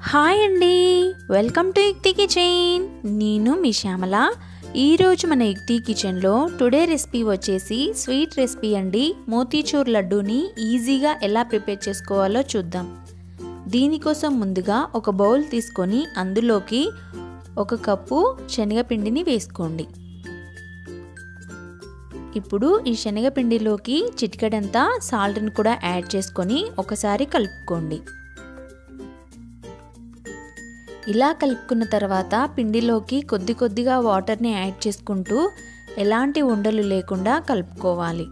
hi అండి welcome to యుక్తి kitchen నేను మీ శ్యామల ఈరోజు మన యుక్తి కిచెన్లో టుడే రెసిపీ వచ్చేసి స్వీట్ రెసిపీ అండి మోతీచూర్ లడ్డూని ఈజీగా ఎలా ప్రిపేర్ చేసుకోవాలో చూద్దాం దీనికోసం ముందుగా ఒక బౌల్ తీసుకొని అందులోకి ఒక కప్పు శనగపిండిని వేసుకోండి ఇప్పుడు ఈ శనగపిండిలోకి చిటికెడంతా సాల్ట్ని కూడా యాడ్ చేసుకొని ఒకసారి కలుపుకోండి ఇలా కలుపుకున్న తర్వాత పిండిలోకి కొద్ది కొద్దిగా వాటర్ని యాడ్ చేసుకుంటూ ఎలాంటి ఉండలు లేకుండా కలుపుకోవాలి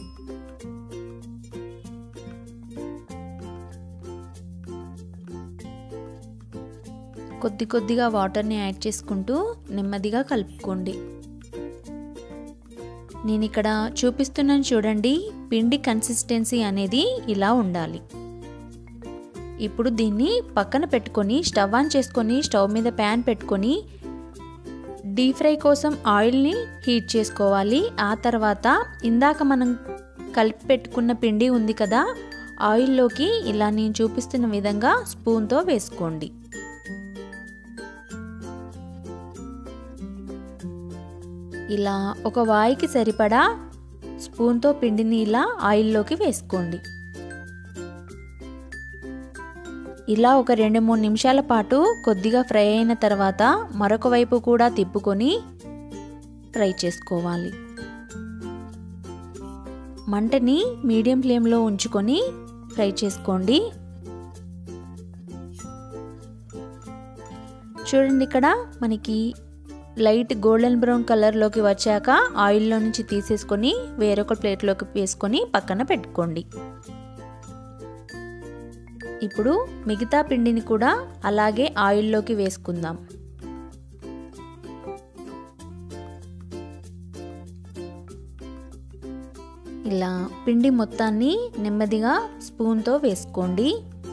కొద్ది కొద్దిగా వాటర్ని యాడ్ చేసుకుంటూ నెమ్మదిగా కలుపుకోండి నేను ఇక్కడ చూపిస్తున్నాను చూడండి పిండి కన్సిస్టెన్సీ అనేది ఇలా ఉండాలి ఇప్పుడు దీన్ని పక్కన పెట్టుకొని స్టవ్ ఆన్ చేసుకొని స్టవ్ మీద ప్యాన్ పెట్టుకొని డీప్ ఫ్రై కోసం ఆయిల్ని హీట్ చేసుకోవాలి ఆ తర్వాత ఇందాక మనం కలిపి పెట్టుకున్న పిండి ఉంది కదా ఆయిల్లోకి ఇలా నేను చూపిస్తున్న విధంగా స్పూన్తో వేసుకోండి ఇలా ఒక వాయికి సరిపడా స్పూన్తో పిండిని ఇలా ఆయిల్లోకి వేసుకోండి ఇలా ఒక రెండు మూడు నిమిషాల పాటు కొద్దిగా ఫ్రై అయిన తర్వాత మరొక వైపు కూడా తిప్పుకొని ఫ్రై చేసుకోవాలి మంటని మీడియం ఫ్లేమ్లో ఉంచుకొని ఫ్రై చేసుకోండి చూడండి ఇక్కడ మనకి లైట్ గోల్డెన్ బ్రౌన్ కలర్లోకి వచ్చాక ఆయిల్లో నుంచి తీసేసుకొని వేరొక ప్లేట్లోకి వేసుకొని పక్కన పెట్టుకోండి ఇప్పుడు మిగతా పిండిని కూడా అలాగే ఆయిల్లోకి వేసుకుందాం ఇలా పిండి మొత్తాన్ని నెమ్మదిగా స్పూన్తో వేసుకోండి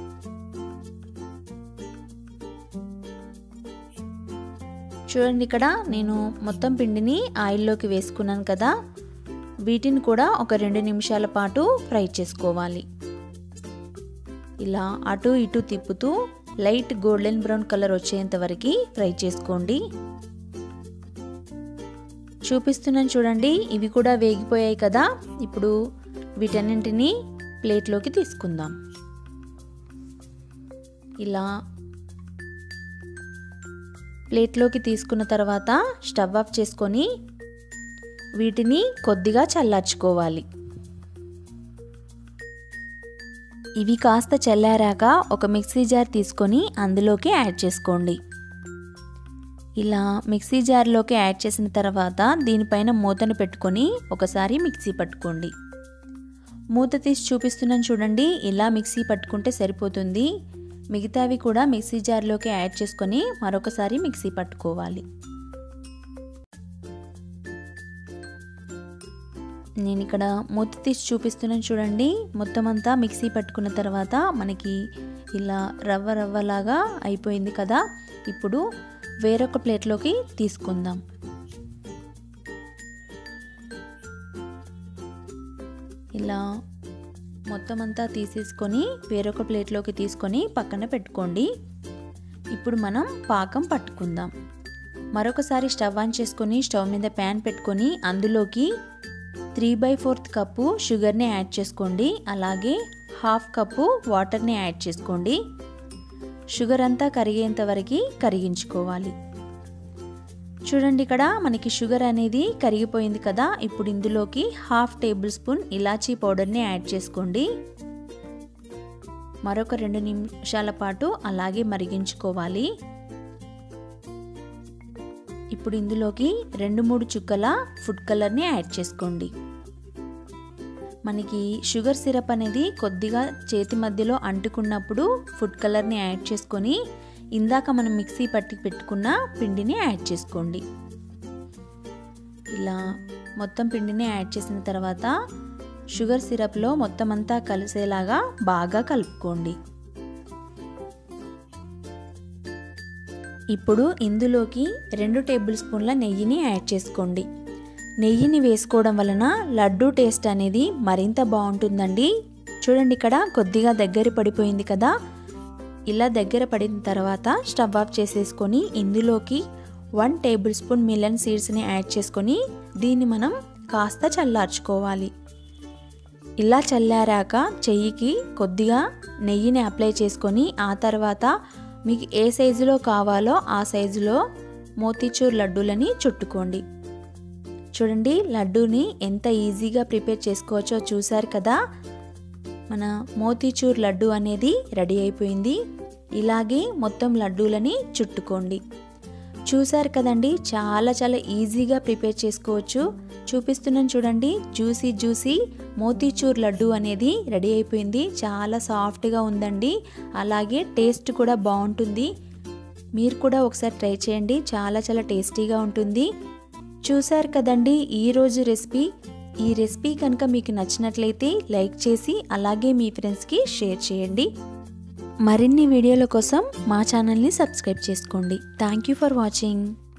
చూడండి ఇక్కడ నేను మొత్తం పిండిని ఆయిల్లోకి వేసుకున్నాను కదా వీటిని కూడా ఒక రెండు నిమిషాల పాటు ఫ్రై చేసుకోవాలి ఇలా అటు ఇటు తిప్పుతూ లైట్ గోల్డెన్ బ్రౌన్ కలర్ వచ్చేంత వరకు ఫ్రై చేసుకోండి చూపిస్తున్నాను చూడండి ఇవి కూడా వేగిపోయాయి కదా ఇప్పుడు వీటన్నింటినీ ప్లేట్లోకి తీసుకుందాం ఇలా ప్లేట్లోకి తీసుకున్న తర్వాత స్టవ్ ఆఫ్ చేసుకొని వీటిని కొద్దిగా చల్లార్చుకోవాలి ఇవి కాస్త చల్లారాక ఒక మిక్సీ జార్ తీసుకొని అందులోకి యాడ్ చేసుకోండి ఇలా మిక్సీ జార్లోకి యాడ్ చేసిన తర్వాత దీనిపైన మూతను పెట్టుకొని ఒకసారి మిక్సీ పట్టుకోండి మూత తీసి చూపిస్తున్నాను చూడండి ఇలా మిక్సీ పట్టుకుంటే సరిపోతుంది మిగతావి కూడా మిక్సీ జార్లోకి యాడ్ చేసుకొని మరొకసారి మిక్సీ పట్టుకోవాలి నేను ఇక్కడ మూత తీసి చూపిస్తున్నాను చూడండి మొత్తం అంతా మిక్సీ పట్టుకున్న తర్వాత మనకి ఇలా రవ్వ రవ్వలాగా అయిపోయింది కదా ఇప్పుడు వేరొక ప్లేట్లోకి తీసుకుందాం ఇలా మొత్తం అంతా తీసేసుకొని వేరొక ప్లేట్లోకి తీసుకొని పక్కన పెట్టుకోండి ఇప్పుడు మనం పాకం పట్టుకుందాం మరొకసారి స్టవ్ ఆన్ చేసుకొని స్టవ్ మీద ప్యాన్ పెట్టుకొని అందులోకి త్రీ బై ఫోర్త్ కప్పు షుగర్ని యాడ్ చేసుకోండి అలాగే హాఫ్ కప్పు వాటర్ని యాడ్ చేసుకోండి షుగర్ అంతా కరిగేంత వరకు కరిగించుకోవాలి చూడండి ఇక్కడ మనకి షుగర్ అనేది కరిగిపోయింది కదా ఇప్పుడు ఇందులోకి హాఫ్ టేబుల్ స్పూన్ ఇలాచీ పౌడర్ని యాడ్ చేసుకోండి మరొక రెండు నిమిషాల పాటు అలాగే మరిగించుకోవాలి ఇప్పుడు ఇందులోకి రెండు మూడు చుక్కల ఫుడ్ కలర్ని యాడ్ చేసుకోండి మనకి షుగర్ సిరప్ అనేది కొద్దిగా చేతి మధ్యలో అంటుకున్నప్పుడు ఫుడ్ కలర్ని యాడ్ చేసుకొని ఇందాక మనం మిక్సీ పట్టి పెట్టుకున్న పిండిని యాడ్ చేసుకోండి ఇలా మొత్తం పిండిని యాడ్ చేసిన తర్వాత షుగర్ సిరప్లో మొత్తం అంతా కలిసేలాగా బాగా కలుపుకోండి ఇప్పుడు ఇందులోకి రెండు టేబుల్ స్పూన్ల నెయ్యిని యాడ్ చేసుకోండి నెయ్యిని వేసుకోవడం వలన లడ్డు టేస్ట్ అనేది మరింత బాగుంటుందండి చూడండి ఇక్కడ కొద్దిగా దగ్గర పడిపోయింది కదా ఇలా దగ్గర పడిన తర్వాత స్టవ్ ఆఫ్ చేసేసుకొని ఇందులోకి వన్ టేబుల్ స్పూన్ మిలన్ సీడ్స్ని యాడ్ చేసుకొని దీన్ని మనం కాస్త చల్లార్చుకోవాలి ఇలా చల్లారాక చెయ్యికి కొద్దిగా నెయ్యిని అప్లై చేసుకొని ఆ తర్వాత మీకు ఏ సైజులో కావాలో ఆ సైజులో మోతీచూర్ లడ్డూలని చుట్టుకోండి చూడండి లడ్డూని ఎంత ఈజీగా ప్రిపేర్ చేసుకోవచ్చో చూసారు కదా మన మోతీచూర్ లడ్డు అనేది రెడీ అయిపోయింది ఇలాగే మొత్తం లడ్డూలని చుట్టుకోండి చూసారు కదండి చాలా చాలా ఈజీగా ప్రిపేర్ చేసుకోవచ్చు చూపిస్తున్నాను చూడండి జ్యూసీ జ్యూసీ మోతీచూర్ లడ్డు అనేది రెడీ అయిపోయింది చాలా సాఫ్ట్గా ఉందండి అలాగే టేస్ట్ కూడా బాగుంటుంది మీరు కూడా ఒకసారి ట్రై చేయండి చాలా చాలా టేస్టీగా ఉంటుంది చూసారు కదండి ఈరోజు రెసిపీ ఈ రెసిపీ కనుక మీకు నచ్చినట్లయితే లైక్ చేసి అలాగే మీ ఫ్రెండ్స్కి షేర్ చేయండి మరిన్ని వీడియోల కోసం మా ఛానల్ని సబ్స్క్రైబ్ చేసుకోండి థ్యాంక్ యూ ఫర్ వాచింగ్